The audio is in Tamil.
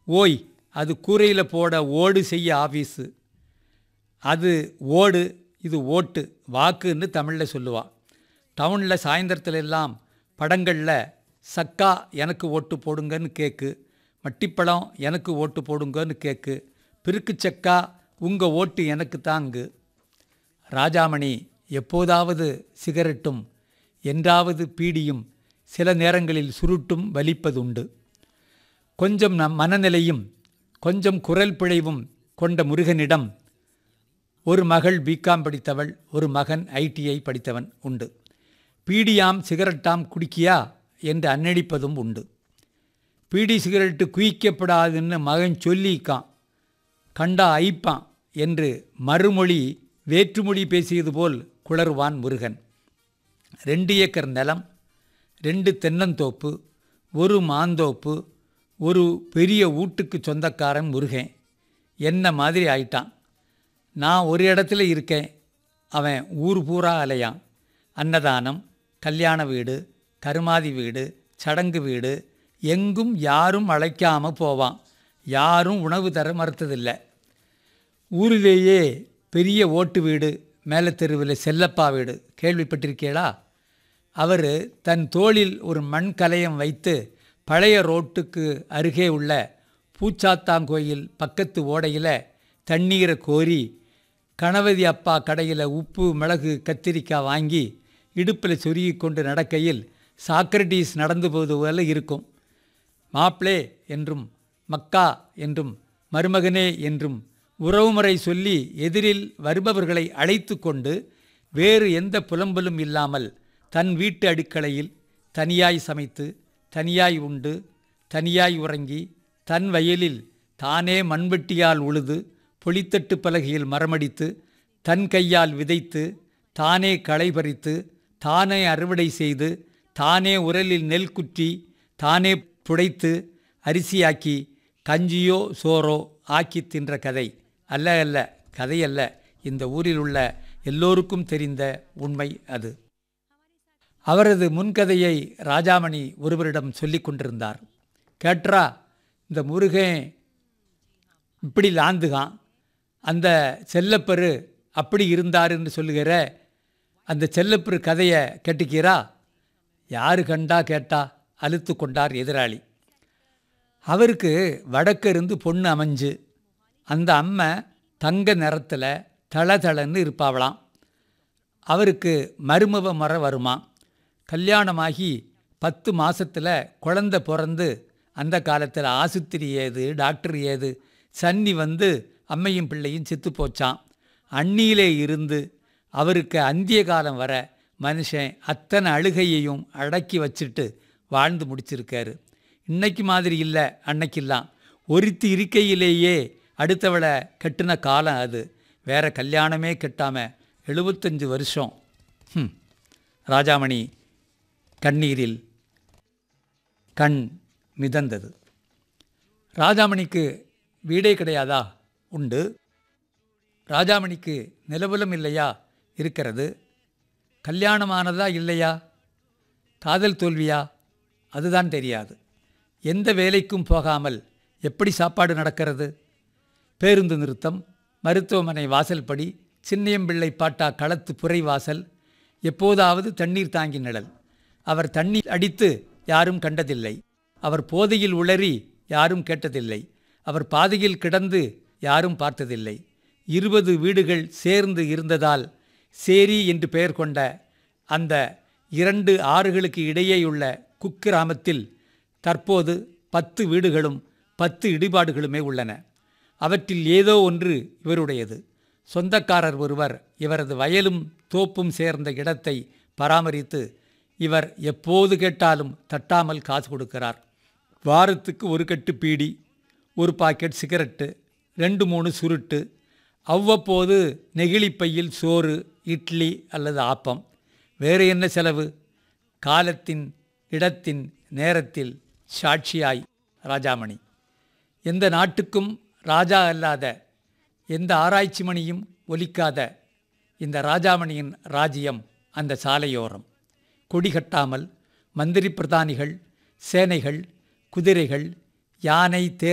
ஓய் அது கூரையில் போட ஓடு செய்ய ஆஃபீஸு அது ஓடு இது ஓட்டு வாக்குன்னு தமிழில் சொல்லுவா டவுனில் சாயந்தரத்துல எல்லாம் படங்களில் சக்கா எனக்கு ஓட்டு போடுங்கன்னு கேக்கு மட்டிப்பழம் எனக்கு ஓட்டு போடுங்கன்னு கேக்கு பிருக்கு சக்கா உங்கள் ஓட்டு எனக்கு தாங்கு ராஜாமணி எப்போதாவது சிகரெட்டும் என்றாவது பீடியும் சில நேரங்களில் சுருட்டும் வலிப்பதுண்டு கொஞ்சம் நம் மனநிலையும் கொஞ்சம் குரல் பிழைவும் கொண்ட முருகனிடம் ஒரு மகள் பிகாம் படித்தவள் ஒரு மகன் ஐடிஐ படித்தவன் உண்டு பீடியாம் சிகரெட்டாம் குடிக்கியா என்று அன்னடிப்பதும் உண்டு பீடி சிகரெட்டு குயிக்கப்படாதுன்னு மகன் சொல்லிக்கான் கண்டா ஐப்பான் என்று மறுமொழி வேற்றுமொழி பேசியது போல் குளறுவான் முருகன் ரெண்டு ஏக்கர் நிலம் ரெண்டு தென்னந்தோப்பு ஒரு மாந்தோப்பு ஒரு பெரிய வீட்டுக்கு சொந்தக்காரன் முருகன் என்ன மாதிரி ஆயிட்டான் நான் ஒரு இடத்துல இருக்கேன் அவன் ஊர் பூரா அலையான் அன்னதானம் கல்யாண வீடு கருமாதி வீடு சடங்கு வீடு எங்கும் யாரும் அழைக்காம போவான் யாரும் உணவு தர மறுத்ததில்லை ஊரிலேயே பெரிய ஓட்டு வீடு மேலே தெருவில் செல்லப்பா வீடு கேள்விப்பட்டிருக்கீளா அவர் தன் தோளில் ஒரு மண் கலயம் வைத்து பழைய ரோட்டுக்கு அருகே உள்ள பூச்சாத்தாங்கோயில் பக்கத்து ஓடையில் தண்ணீரை கோரி கணபதி அப்பா கடையில் உப்பு மிளகு கத்திரிக்காய் வாங்கி இடுப்பில் சொருகி கொண்டு நடக்கையில் சாக்ரட்டீஸ் நடந்து போவது போல இருக்கும் மாப்ளே என்றும் மக்கா என்றும் மருமகனே என்றும் உறவுமுறை சொல்லி எதிரில் வருபவர்களை அழைத்து கொண்டு வேறு எந்த புலம்பலும் இல்லாமல் தன் வீட்டு அடுக்களையில் தனியாய் சமைத்து தனியாய் உண்டு தனியாய் உறங்கி தன் வயலில் தானே மண்வெட்டியால் உழுது பொலித்தட்டு பலகையில் மரமடித்து தன் கையால் விதைத்து தானே களை பறித்து தானே அறுவடை செய்து தானே உரலில் நெல் குற்றி தானே புடைத்து அரிசியாக்கி கஞ்சியோ சோறோ ஆக்கி தின்ற கதை அல்ல அல்ல கதை அல்ல இந்த ஊரில் உள்ள எல்லோருக்கும் தெரிந்த உண்மை அது அவரது முன்கதையை ராஜாமணி ஒருவரிடம் சொல்லிக் கொண்டிருந்தார் கேட்ரா இந்த முருகன் இப்படி லாந்துகான் அந்த செல்லப்பரு அப்படி இருந்தார் என்று சொல்லுகிற அந்த செல்லப்பரு கதையை கேட்டுக்கிறா யாரு கண்டா கேட்டா அழுத்து கொண்டார் எதிராளி அவருக்கு வடக்கு இருந்து பொண்ணு அமைஞ்சு அந்த அம்மை தங்க நிறத்தில் தளதளன்னு இருப்பாவளாம் அவருக்கு மருமவ மரம் வருமா கல்யாணமாகி பத்து மாசத்துல குழந்த பிறந்து அந்த காலத்தில் ஆசுத்திரி ஏது டாக்டர் ஏது சன்னி வந்து அம்மையும் பிள்ளையும் செத்து போச்சான் அண்ணியிலே இருந்து அவருக்கு அந்திய காலம் வர மனுஷன் அத்தனை அழுகையையும் அடக்கி வச்சுட்டு வாழ்ந்து முடிச்சிருக்காரு இன்னைக்கு மாதிரி இல்லை அன்னைக்கெல்லாம் ஒருத்தி இருக்கையிலேயே அடுத்தவளை கட்டின காலம் அது வேற கல்யாணமே கட்டாம எழுபத்தஞ்சு வருஷம் ஹம். ராஜாமணி கண்ணீரில் கண் மிதந்தது ராஜாமணிக்கு வீடே கிடையாதா உண்டு ராஜாமணிக்கு நிலபலம் இல்லையா இருக்கிறது கல்யாணமானதா இல்லையா காதல் தோல்வியா அதுதான் தெரியாது எந்த வேலைக்கும் போகாமல் எப்படி சாப்பாடு நடக்கிறது பேருந்து நிறுத்தம் மருத்துவமனை வாசல்படி சின்னியம்பிள்ளை பாட்டா களத்து புரை வாசல் எப்போதாவது தண்ணீர் தாங்கி நிழல் அவர் தண்ணீர் அடித்து யாரும் கண்டதில்லை அவர் போதையில் உளறி யாரும் கேட்டதில்லை அவர் பாதையில் கிடந்து யாரும் பார்த்ததில்லை இருபது வீடுகள் சேர்ந்து இருந்ததால் சேரி என்று பெயர் கொண்ட அந்த இரண்டு ஆறுகளுக்கு இடையேயுள்ள குக்கிராமத்தில் தற்போது பத்து வீடுகளும் பத்து இடிபாடுகளுமே உள்ளன அவற்றில் ஏதோ ஒன்று இவருடையது சொந்தக்காரர் ஒருவர் இவரது வயலும் தோப்பும் சேர்ந்த இடத்தை பராமரித்து இவர் எப்போது கேட்டாலும் தட்டாமல் காசு கொடுக்கிறார் வாரத்துக்கு ஒரு கட்டு பீடி ஒரு பாக்கெட் சிகரெட்டு ரெண்டு மூணு சுருட்டு அவ்வப்போது நெகிழிப்பையில் சோறு இட்லி அல்லது ஆப்பம் வேறு என்ன செலவு காலத்தின் இடத்தின் நேரத்தில் சாட்சியாய் ராஜாமணி எந்த நாட்டுக்கும் ராஜா அல்லாத எந்த ஆராய்ச்சி மணியும் ஒலிக்காத இந்த ராஜாமணியின் ராஜ்யம் அந்த சாலையோரம் கொடி கட்டாமல் மந்திரி பிரதானிகள் சேனைகள் குதிரைகள் யானை தேர்